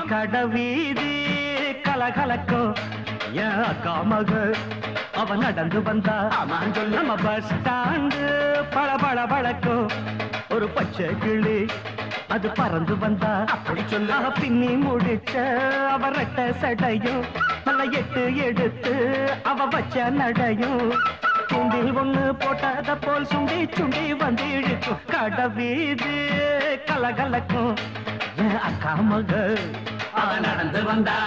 கடை வீதி கலகலக்கும் என் அக்கா மக அவ நடந்து வந்தா நம்ம பஸ் ஸ்டாண்டு பள பள பழக்கும் ஒரு பச்சை கிளி அது பறந்து வந்தா அப்படி சொல்ல பின்னி முடிச்ச அவ ரெட்ட சடையும் நல்ல எட்டு எடுத்து அவ வச்ச நடையும் துண்டில் ஒண்ணு போட்டத போல் சுண்டி சுண்டி வந்து இழுக்கும் கடை வீதி கலகலக்கும் என் அக்கா மக அவ நடந்து வந்தா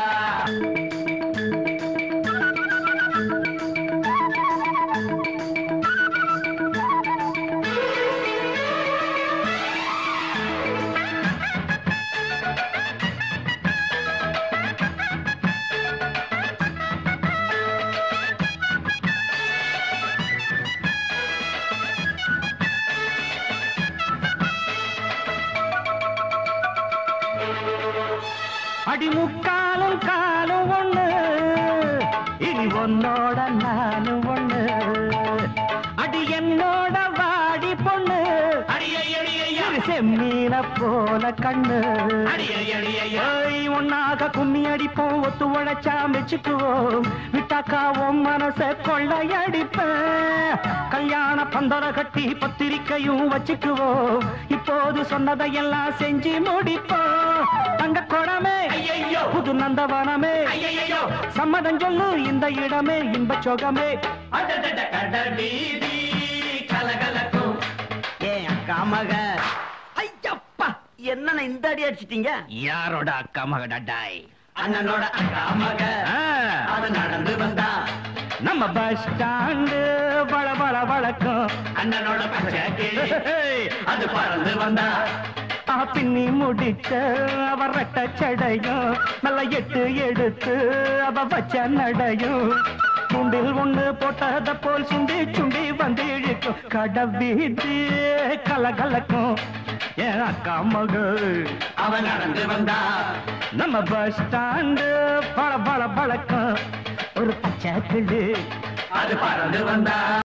அடிமுக்காலும் காலும் ஒண்ணு இனி உன்னோட நானும் ஒண்ணு அடி என்னோட வாடி பொண்ணு இரு செம்மீன போல கண்ணு ஏய், ஒன்னாக கும்மி அடிப்போம் ஒத்து உழைச்சா மெச்சுக்குவோம் விட்டாக்கா உன் மனச கொள்ளையடிப்பேன் கல்யாண பந்தர கட்டி பத்திரிக்கையும் வச்சுக்குவோம் இப்போது சொன்னதையெல்லாம் செஞ்சு முடிப்போம் தங்க குடமே புது நந்தவனமே சம்மதம் சொல்லு இந்த இடமே இன்ப சொகமே அடடட கடல் வீதி கலகலக்கும் ஏன் அக்கா மக ஐயப்பா என்ன இந்த அடி அடிச்சிட்டீங்க யாரோட அக்கா மகடாய் அண்ணனோட அக்கா மக அது நடந்து வந்தா நம்ம பஸ் ஸ்டாண்டு வள வள வழக்கம் அண்ணனோட பச்சை கிளி அது பறந்து வந்தா ஆ, பின்னி முடிச்ச அவ ரெட்ட சடையும் நல்ல எட்டு எடுத்து அவ வச்ச நடையும் துண்டில் ஒண்ணு போட்டத போல் சுண்டி சுண்டி வந்து இழுக்கும் கடை வீதி கலகலக்கும் என் அக்கா மகள் அவ நடந்து வந்தா நம்ம பஸ் ஸ்டாண்டு பள பள பழக்கம் ஒரு பச்சை கிளி அது பறந்து வந்தா